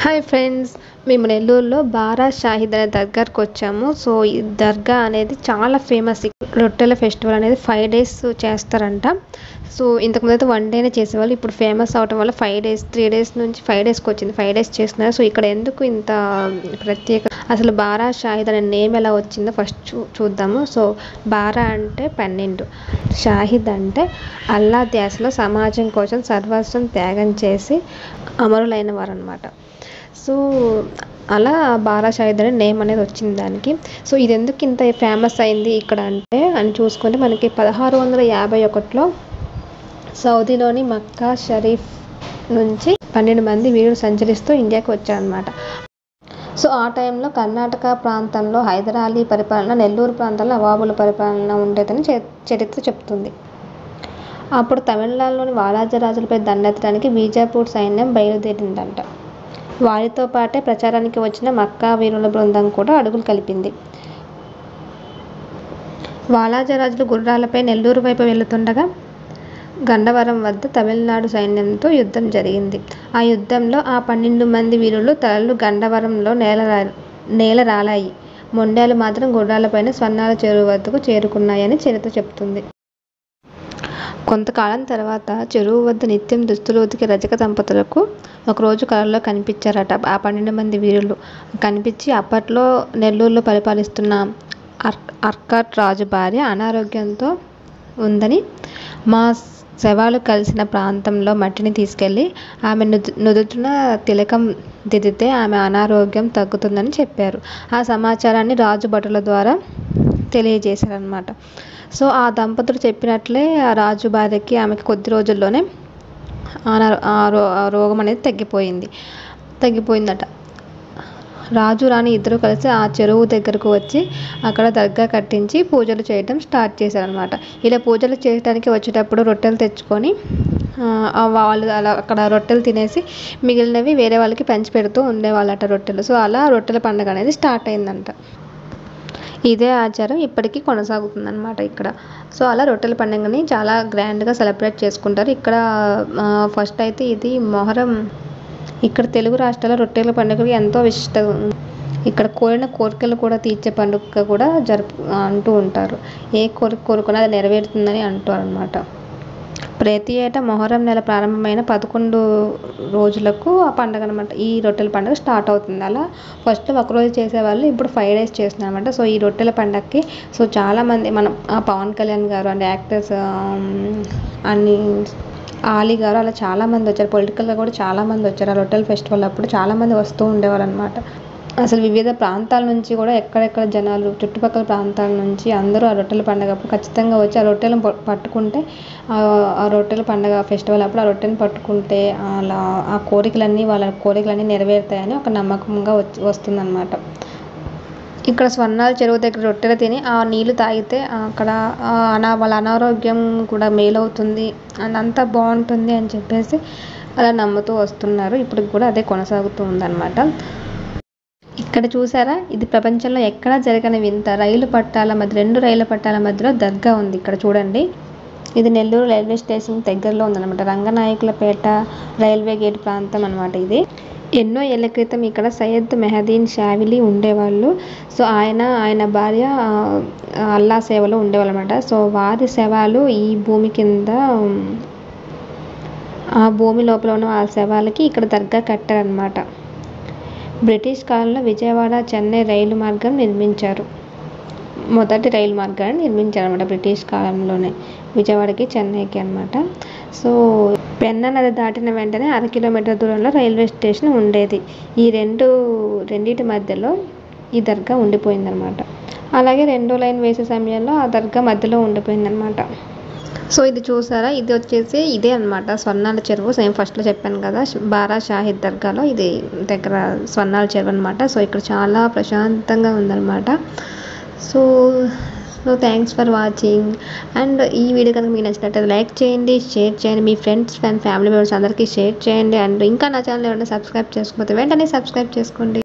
hi friends మేము నెల్లూరులో బారా షాహిద్ అనే దర్గాకి వచ్చాము సో ఈ దర్గా అనేది చాలా ఫేమస్ రొట్టెల ఫెస్టివల్ అనేది ఫైవ్ డేస్ చేస్తారంట సో ఇంతకుముందు అయితే వన్ డేనే చేసేవాళ్ళు ఇప్పుడు ఫేమస్ అవటం వల్ల ఫైవ్ డేస్ త్రీ డేస్ నుంచి ఫైవ్ డేస్కి వచ్చింది ఫైవ్ డేస్ చేస్తున్నారు సో ఇక్కడ ఎందుకు ఇంత ప్రత్యేక అసలు బారా షాహిద్ అనే నేమ్ ఎలా వచ్చిందో ఫస్ట్ చూ చూద్దాము సో బారా అంటే పన్నెండు షాహిద్ అంటే అల్లా ధ్యాసలో సమాజం కోసం సర్వస్వం త్యాగం చేసి అమరులైన వారు అనమాట సో అలా బారా షాహిద్ అనే నేమ్ అనేది వచ్చింది దానికి సో ఇది ఎందుకు ఇంత ఫేమస్ అయింది ఇక్కడ అంటే అని చూసుకుంటే మనకి పదహారు వందల యాభై ఒకటిలో సౌదీలోని మక్కా షరీఫ్ నుంచి పన్నెండు మంది వీరులు సంచరిస్తూ ఇండియాకి వచ్చారనమాట సో ఆ టైంలో కర్ణాటక ప్రాంతంలో హైదరాలీ పరిపాలన నెల్లూరు ప్రాంతంలో నవాబుల పరిపాలన ఉండేదని చరిత్ర చెప్తుంది అప్పుడు తమిళనాడులోని వారాజరాజులపై దండెత్తడానికి బీజాపూర్ సైన్యం బయలుదేరిందంట వారితో పాటే ప్రచారానికి వచ్చిన మక్కా వీరుల బృందం కూడా అడుగులు కలిపింది వాలాజరాజులు గుర్రాలపై నెల్లూరు వైపు వెళుతుండగా గండవరం వద్ద తమిళనాడు సైన్యంతో యుద్ధం జరిగింది ఆ యుద్ధంలో ఆ పన్నెండు మంది వీరులు తలలు గండవరంలో నేల నేల రాలాయి మొండాలు మాత్రం గుర్రాలపైన స్వర్ణాల చెరువు వద్దకు చేరుకున్నాయని చరిత్ర చెప్తుంది కొంతకాలం తర్వాత చెరువు వద్ద నిత్యం దుస్తులు ఉతికే రజక దంపతులకు ఒకరోజు కలలో కనిపించారట ఆ పన్నెండు మంది వీరులు కనిపించి అప్పట్లో నెల్లూరులో పరిపాలిస్తున్న అర్ అర్కట్ రాజు భార్య అనారోగ్యంతో ఉందని మా శవాలు కలిసిన ప్రాంతంలో మట్టిని తీసుకెళ్ళి ఆమె నుదు నుదుటిన తిలకం దిద్దితే ఆమె అనారోగ్యం తగ్గుతుందని చెప్పారు ఆ సమాచారాన్ని రాజు భటుల ద్వారా తెలియజేశారనమాట సో ఆ దంపతులు చెప్పినట్లే ఆ రాజు భార్యకి ఆమెకి కొద్ది రోజుల్లోనే ఆ రోగం అనేది తగ్గిపోయింది తగ్గిపోయిందట రాజు రాణి ఇద్దరు కలిసి ఆ చెరువు దగ్గరకు వచ్చి అక్కడ దర్గా కట్టించి పూజలు చేయడం స్టార్ట్ చేశారనమాట ఇలా పూజలు చేయడానికి వచ్చేటప్పుడు రొట్టెలు తెచ్చుకొని వాళ్ళు అలా అక్కడ రొట్టెలు తినేసి మిగిలినవి వేరే వాళ్ళకి పంచి పెడుతూ ఉండేవాళ్ళట రొట్టెలు సో అలా రొట్టెల పండుగ అనేది స్టార్ట్ అయిందంట ఇదే ఆచారం ఇప్పటికీ కొనసాగుతుంది అనమాట ఇక్కడ సో అలా రొట్టెల పండుగని చాలా గ్రాండ్గా సెలబ్రేట్ చేసుకుంటారు ఇక్కడ ఫస్ట్ అయితే ఇది మొహరం ఇక్కడ తెలుగు రాష్ట్రాల రొట్టెల పండుగకి ఎంతో విశిష్ట ఇక్కడ కోరిన కోరికలు కూడా తీర్చే పండుగ కూడా జరుపు అంటూ ఉంటారు ఏ కోరిక కోరుకున్నా అది నెరవేరుతుందని అంటారు అనమాట ప్రతి ఏటా మొహరం నెల ప్రారంభమైన పదకొండు రోజులకు ఆ పండుగ అనమాట ఈ రొట్టెల పండుగ స్టార్ట్ అవుతుంది అలా ఫస్ట్ ఒకరోజు చేసేవాళ్ళు ఇప్పుడు ఫైవ్ డేస్ చేస్తున్నారు అనమాట సో ఈ రొట్టెల పండగకి సో చాలామంది మనం పవన్ కళ్యాణ్ గారు అంటే యాక్టర్స్ అన్ని ఆలీ గారు అలా చాలామంది వచ్చారు పొలిటికల్గా కూడా చాలామంది వచ్చారు ఆ రొట్టెల ఫెస్టివల్ అప్పుడు చాలామంది వస్తూ ఉండేవారు అనమాట అసలు వివిధ ప్రాంతాల నుంచి కూడా ఎక్కడెక్కడ జనాలు చుట్టుపక్కల ప్రాంతాల నుంచి అందరూ ఆ రొట్టెల పండుగ అప్పుడు ఖచ్చితంగా వచ్చి ఆ రొట్టెలను పట్టుకుంటే ఆ రొట్టెల పండుగ ఫెస్టివల్ అప్పుడు ఆ రొట్టెని పట్టుకుంటే అలా ఆ కోరికలన్నీ వాళ్ళ కోరికలన్నీ నెరవేరుతాయని ఒక నమ్మకంగా వచ్చి వస్తుందన్నమాట ఇక్కడ స్వర్ణాల చెరువు దగ్గర రొట్టెలు తిని ఆ నీళ్లు తాగితే అక్కడ అనా వాళ్ళ అనారోగ్యం కూడా మేలవుతుంది అండ్ అంతా బాగుంటుంది అని చెప్పేసి అలా నమ్ముతూ వస్తున్నారు ఇప్పటికి కూడా అదే కొనసాగుతూ ఉందన్నమాట ఇక్కడ చూసారా ఇది ప్రపంచంలో ఎక్కడా జరగని వింత రైలు పట్టాల మధ్య రెండు రైలు పట్టాల మధ్యలో దర్గా ఉంది ఇక్కడ చూడండి ఇది నెల్లూరు రైల్వే స్టేషన్ దగ్గరలో ఉందన్నమాట రంగనాయకులపేట రైల్వే గేట్ ప్రాంతం అనమాట ఇది ఎన్నో ఏళ్ల క్రితం ఇక్కడ సయ్యద్ మెహదీన్ షావిలి ఉండేవాళ్ళు సో ఆయన ఆయన భార్య అల్లా సేవలో ఉండేవాళ్ళు అనమాట సో వారి శవాలు ఈ భూమి కింద ఆ భూమి లోపల ఉన్న ఆ శవాలకి ఇక్కడ దర్గా కట్టారనమాట బ్రిటిష్ కాలంలో విజయవాడ చెన్నై రైలు మార్గం నిర్మించారు మొదటి రైలు మార్గాన్ని నిర్మించారు అనమాట బ్రిటిష్ కాలంలోనే విజయవాడకి చెన్నైకి అనమాట సో పెన్నా నది దాటిన వెంటనే అర కిలోమీటర్ దూరంలో రైల్వే స్టేషన్ ఉండేది ఈ రెండు రెండింటి మధ్యలో ఈ దర్గా ఉండిపోయిందనమాట అలాగే రెండో లైన్ వేసే సమయంలో ఆ దర్గా మధ్యలో ఉండిపోయిందనమాట సో ఇది చూసారా ఇది వచ్చేసి ఇదే అనమాట స్వర్ణాల చెరువు సేమ్ ఫస్ట్లో చెప్పాను కదా బారా షాహిద్ దర్గాలో ఇది దగ్గర స్వర్ణాల చెరువు అనమాట సో ఇక్కడ చాలా ప్రశాంతంగా ఉందన్నమాట so so thanks for watching and ఈ వీడియో కనుక మీకు నచ్చినట్లయితే లైక్ చేయండి షేర్ చేయండి మీ ఫ్రెండ్స్ అండ్ ఫ్యామిలీ మెంబర్స్ అందరికీ షేర్ చేయండి అండ్ ఇంకా నా ఛానల్ ఎవరైనా సబ్స్క్రైబ్ చేసుకోకపోతే వెంటనే సబ్స్క్రైబ్ చేసుకోండి